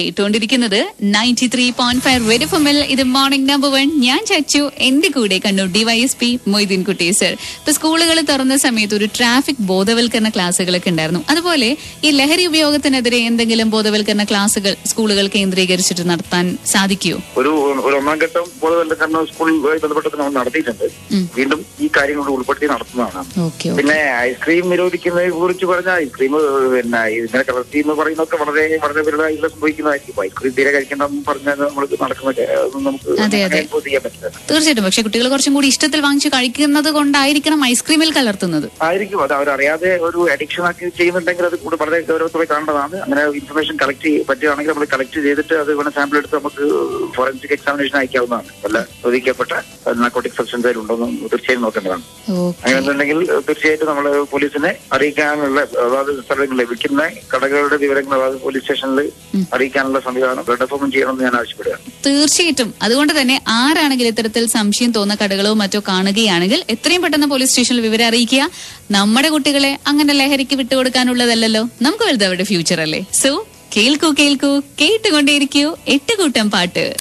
കേട്ടുകൊണ്ടിരിക്കുന്നത് ninety three point five red F എമ്മിൽ ഇത് മോർണിംഗ് നമ്പർ വൺ ഞാൻ ചച്ചു എന്റെ കൂടെ കണ്ണൂർ ഡിവൈഎസ്പി മൊയ്തീൻ കുട്ടി സർ ഇപ്പൊ സ്കൂളുകൾ തുറന്ന സമയത്ത് ഒരു ട്രാഫിക് ബോധവൽക്കരണ ക്ലാസ്സുകളൊക്കെ ഉണ്ടായിരുന്നു അതുപോലെ ഈ ലഹരി ഉപയോഗത്തിനെതിരെ എന്തെങ്കിലും ബോധവൽക്കരണ ക്ലാസ്സുകൾ സ്കൂളുകൾ കേന്ദ്രീകരിച്ചിട്ട് നടത്താൻ സാധിക്കുമോ ഒരു ഒരു ഒന്നാം ഘട്ടം ബോധവൽക്കരണ സ്കൂളുമായി ബന്ധപ്പെട്ട് നമ്മൾ നടത്തിയിട്ടുണ്ട് ഉം. വീണ്ടും ഈ കാര്യങ്ങൾ ഉൾപ്പെടുത്തി നടത്തുന്നതാണ് ഓക്കെ പിന്നെ ഐസ്ക്രീം നിരോധിക്കുന്നതിനെ കുറിച്ച് പറഞ്ഞാൽ ഐസ്ക്രീം പിന്നെ ഇതിനെ കലർത്തി എന്ന് പറയുന്നതൊക്കെ വളരെ വളരെ വിരളായിട്ടുള്ള സംഭവിക്കുന്നതായിരിക്കും ഐസ്ക്രീം തീരെ കഴിക്കണമെന്ന് പറഞ്ഞാൽ നമ്മൾക്ക് നടക്കുന്നത് അതൊന്നും നമുക്ക് അതെ, അതെ. അങ്ങനെ impose ചെയ്യാൻ പറ്റില്ല തീർച്ചയായിട്ടും പക്ഷെ കുട്ടികൾ കുറച്ചും കൂടി ഇഷ്ടത്തിൽ വാങ്ങിച്ച് കഴിക്കുന്നത് കൊണ്ടായിരിക്കണം ഐസ്ക്രീമിൽ കലർത്തുന്നത് ആയിരിക്കും അത് അവരറിയാതെ ഒരു അഡിക്ഷൻ ആക്കി ചെയ്യുന്നുണ്ടെങ്കിൽ അത് കൂടെ വളരെ ഗൗരവത്തോടെ കാണേണ്ടതാണ് അങ്ങനെ ഇൻഫർമേഷൻ കളക്ട് ചെയ്യ പറ്റുകയാണെങ്കിൽ നമ്മൾ കളക്ട് ചെയ്തിട്ട് അത് വേണം സാമ്പിൾ എടുത്ത് നമുക്ക് ഫോറൻസിക് എക്സാമിനേഷൻ അയക്കാവുന്നതാണ് വല്ല ചോദിക്കപ്പെട്ട നാർക്കോട്ടിക് സബ്സ്റ്റൻസ് അതിലുണ്ടോന്ന് തീർച്ചയായും നോക്കേണ്ടതാണ് ഓക്കെ അങ്ങനെയുണ്ടെങ്കിൽ തീർച്ചയായിട്ടും നമ്മൾ പോലീസിനെ അറിയിക്കാനുള്ള അതായത് സ്ഥലങ്ങളിൽ വിൽക്കുന്ന കടകളുടെ വിവരങ്ങൾ അതായത് പോലീസ് സ്റ്റേഷനിൽ അറിയിക്കാനുള്ള സംവിധാനം റെഡഫോം ചെയ്യണമെന്ന് ഞാൻ ആവശ്യപ്പെടുകയാണ് തീർച്ചയായിട്ടും അതുകൊണ്ട് തന്നെ ആരാണെങ്കിലും ഇത്തരത്തിൽ സംശയം തോന്നുന്ന കടകളോ മറ്റോ കാണുകയാണെങ്കിൽ എത്രയും പെട്ടെന്ന് പോലീസ് സ്റ്റേഷനിൽ വിവരം അറിയിക്കുക നമ്മുടെ കുട്ടികളെ അങ്ങനെ ലഹരിക്ക് വിട്ടുകൊടുക്കാനുള്ളതല്ലല്ലോ നമുക്ക് വലുത് അവരുടെ ഫ്യൂച്ചർ അല്ലേ സോ കേൾക്കൂ കേൾക്കൂ കേട്ടുകൊണ്ടേയിരിക്കൂ എട്ട് കൂട്ടം പാട്ട്